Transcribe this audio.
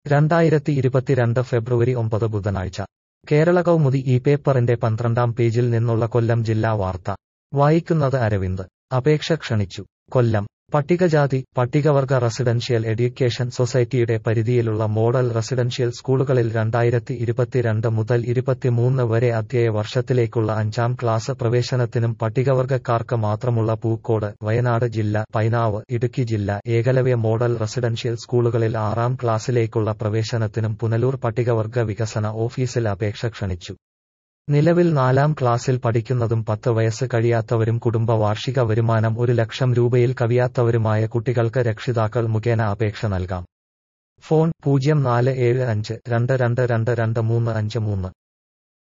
രണ്ടായിരത്തി ഇരുപത്തിരണ്ട് ഫെബ്രുവരി ഒമ്പത് ബുധനാഴ്ച കേരള കൗമുദി ഈ പേപ്പറിന്റെ പന്ത്രണ്ടാം പേജിൽ നിന്നുള്ള കൊല്ലം ജില്ലാ വാർത്ത വായിക്കുന്നത് അരവിന്ദ് അപേക്ഷ ക്ഷണിച്ചു കൊല്ലം പട്ടികജാതി പട്ടികവർഗ റെസിഡൻഷ്യൽ എഡ്യൂക്കേഷൻ സൊസൈറ്റിയുടെ പരിധിയിലുള്ള മോഡൽ റെസിഡൻഷ്യൽ സ്കൂളുകളിൽ രണ്ടായിരത്തി ഇരുപത്തിരണ്ട് മുതൽ ഇരുപത്തിമൂന്ന് വരെ അധ്യയ വർഷത്തിലേക്കുള്ള അഞ്ചാം ക്ലാസ് പ്രവേശനത്തിനും പട്ടികവർഗക്കാർക്ക് മാത്രമുള്ള പൂക്കോട് വയനാട് ജില്ല പൈനാവ് ഇടുക്കി ജില്ല ഏകലവ്യ മോഡൽ റെസിഡൻഷ്യൽ സ്കൂളുകളിൽ ആറാം ക്ലാസ്സിലേക്കുള്ള പ്രവേശനത്തിനും പുനലൂർ പട്ടികവർഗ വികസന ഓഫീസിൽ അപേക്ഷ ക്ഷണിച്ചു നിലവിൽ നാലാം ക്ലാസ്സിൽ പഠിക്കുന്നതും പത്ത് വയസ്സ് കഴിയാത്തവരും കുടുംബ വാർഷിക വരുമാനം ഒരു ലക്ഷം രൂപയിൽ കവിയാത്തവരുമായ കുട്ടികൾക്ക് രക്ഷിതാക്കൾ മുഖേന അപേക്ഷ നൽകാം ഫോൺ പൂജ്യം നാല് ഏഴ് അഞ്ച് രണ്ട് രണ്ട് രണ്ട് രണ്ട് മൂന്ന് അഞ്ച് മൂന്ന്